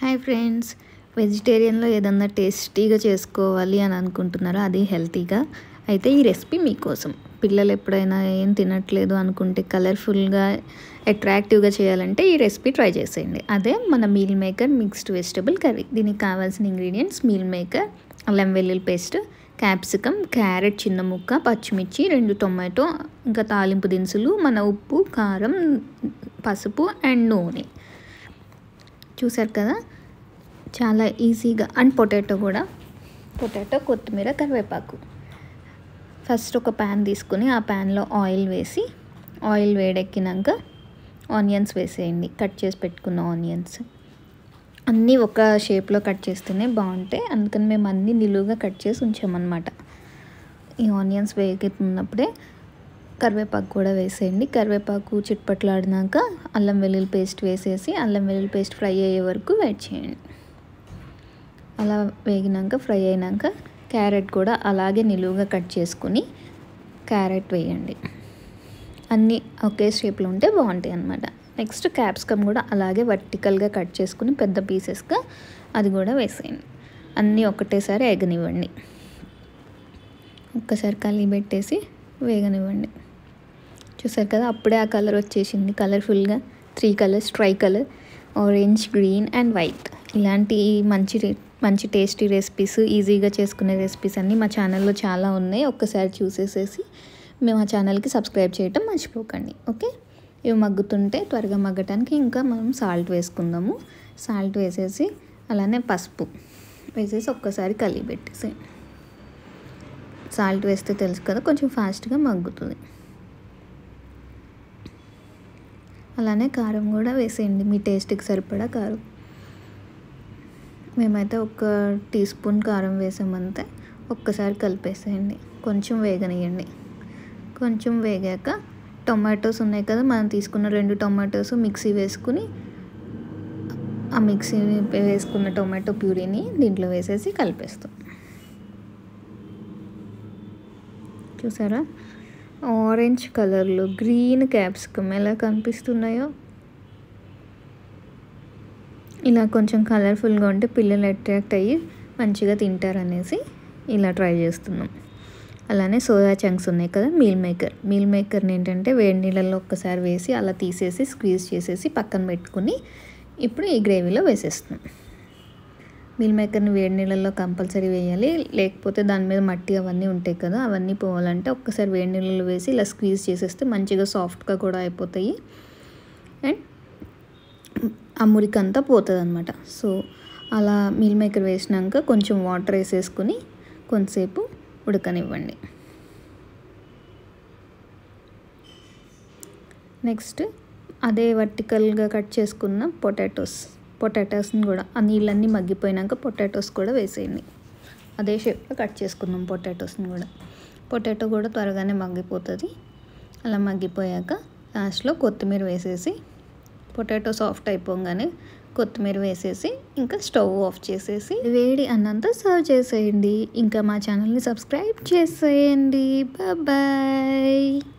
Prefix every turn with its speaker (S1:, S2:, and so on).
S1: hi friends వెజిటేరియన్లో ఏదన్నా టేస్టీగా చేసుకోవాలి అని అనుకుంటున్నారా అది హెల్తీగా అయితే ఈ రెసిపీ మీకోసం పిల్లలు ఎప్పుడైనా ఏం తినట్లేదు అనుకుంటే కలర్ఫుల్గా అట్రాక్టివ్గా చేయాలంటే ఈ రెసిపీ ట్రై చేసేయండి అదే మన meal maker mixed vegetable curry దీనికి కావాల్సిన ఇంగ్రీడియంట్స్ మీల్ మేకర్ అల్లం వెల్లుల్లి పేస్ట్ క్యాప్సికమ్ క్యారెట్ చిన్న ముక్క పచ్చిమిర్చి రెండు టొమాటో ఇంకా తాలింపు దినుసులు మన ఉప్పు కారం పసుపు అండ్ నూనె చూసారు కదా చాలా ఈజీగా అండ్ పొటాటో కూడా పొటాటో కొత్తిమీర కరివేపాకు ఫస్ట్ ఒక ప్యాన్ తీసుకుని ఆ ప్యాన్లో ఆయిల్ వేసి ఆయిల్ వేడెక్కినాక ఆనియన్స్ వేసేయండి కట్ చేసి పెట్టుకున్న ఆనియన్స్ అన్నీ ఒక షేప్లో కట్ చేస్తేనే బాగుంటాయి అందుకని మేము అన్నీ నిలువుగా కట్ చేసి ఉంచామన్నమాట ఈ ఆనియన్స్ వేగుతున్నప్పుడే కరివేపాకు కూడా వేసేయండి కరివేపాకు చిట్పట్లాడినాక అల్లం వెల్లుల్లి పేస్ట్ వేసేసి అల్లం వెల్లుల్లి పేస్ట్ ఫ్రై అయ్యే వరకు వెయిట్ చేయండి అలా వేగినాక ఫ్రై అయినాక క్యారెట్ కూడా అలాగే నిలువుగా కట్ చేసుకుని క్యారెట్ వేయండి అన్నీ ఒకే షేప్లో ఉంటే బాగుంటాయి అన్నమాట నెక్స్ట్ క్యాప్సికమ్ కూడా అలాగే వర్టికల్గా కట్ చేసుకుని పెద్ద పీసెస్గా అది కూడా వేసేయండి అన్నీ ఒకటేసారి ఎగనివ్వండి ఒక్కసారి కలిగి పెట్టేసి వేగనివ్వండి చూసారు కదా అప్పుడే ఆ కలర్ వచ్చేసింది కలర్ఫుల్గా three colours tricolour orange green and white ఇలాంటి మంచి మంచి టేస్టీ రెసిపీస్ ఈజీగా చేసుకునే రెసిపీస్ అన్నీ మా ఛానల్లో చాలా ఉన్నాయి ఒక్కసారి చూసేసేసి మేము ఆ ఛానల్కి సబ్స్క్రైబ్ చేయటం మర్చిపోకండి ఓకే ఇవి మగ్గుతుంటే త్వరగా మగ్గటానికి ఇంకా మనం సాల్ట్ వేసుకుందాము సాల్ట్ వేసేసి అలానే పసుపు వేసేసి ఒక్కసారి కలిగి పెట్టేసి సాల్ట్ వేస్తే తెలుసు కదా కొంచెం ఫాస్ట్గా మగ్గుతుంది అలానే కారం కూడా వేసేయండి మీ టేస్ట్కి సరిపడా కారం మేమైతే ఒక టీ స్పూన్ కారం వేసామంతే ఒక్కసారి కలిపేసేయండి కొంచెం వేగనియండి కొంచెం వేగాక టొమాటోస్ ఉన్నాయి కదా మనం తీసుకున్న రెండు టొమాటోస్ మిక్సీ వేసుకుని ఆ మిక్సీ వేసుకున్న టొమాటో ప్యూరీని దీంట్లో వేసేసి కలిపేస్తాం చూసారా ఆరెంజ్ కలర్లో గ్రీన్ క్యాప్సికమ్ ఎలా కనిపిస్తున్నాయో ఇలా కొంచెం కలర్ఫుల్గా ఉంటే పిల్లలు అట్రాక్ట్ అయ్యి మంచిగా తింటారనేసి ఇలా ట్రై చేస్తున్నాం అలానే సోయా చంక్స్ ఉన్నాయి కదా మీల్ మేకర్ మీల్ మేకర్ని ఏంటంటే వేడి నీళ్ళల్లో ఒక్కసారి వేసి అలా తీసేసి స్క్వీజ్ చేసేసి పక్కన పెట్టుకుని ఇప్పుడు ఈ గ్రేవీలో వేసేస్తున్నాం మీల్ మేకర్ని వేడి నీళ్ళల్లో కంపల్సరీ వేయాలి లేకపోతే దాని మీద మట్టి అవన్నీ ఉంటాయి కదా అవన్నీ పోవాలంటే ఒక్కసారి వేడి నీళ్ళలో వేసి ఇలా స్క్వీజ్ చేసేస్తే మంచిగా సాఫ్ట్గా కూడా అయిపోతాయి అండ్ ఆ మురికంతా పోతుంది అనమాట సో అలా మీల్ మేకర్ వేసినాక కొంచెం వాటర్ వేసేసుకుని కొంతసేపు ఉడకనివ్వండి నెక్స్ట్ అదే వర్టికల్గా కట్ చేసుకున్న పొటాటోస్ పొటాటోస్ని కూడా ఆ నీళ్ళన్నీ మగ్గిపోయినాక పొటాటోస్ కూడా వేసేయండి అదే షేప్లో కట్ చేసుకుందాం పొటాటోస్ని కూడా పొటాటో కూడా త్వరగానే మగ్గిపోతుంది అలా మగ్గిపోయాక లాస్ట్లో కొత్తిమీర వేసేసి పొటాటో సాఫ్ట్ అయిపోగానే కొత్తిమీర వేసేసి ఇంకా స్టవ్ ఆఫ్ చేసేసి వేడి అన్నంత సర్వ్ చేసేయండి ఇంకా మా ఛానల్ని సబ్స్క్రైబ్ చేసేయండి బాయ్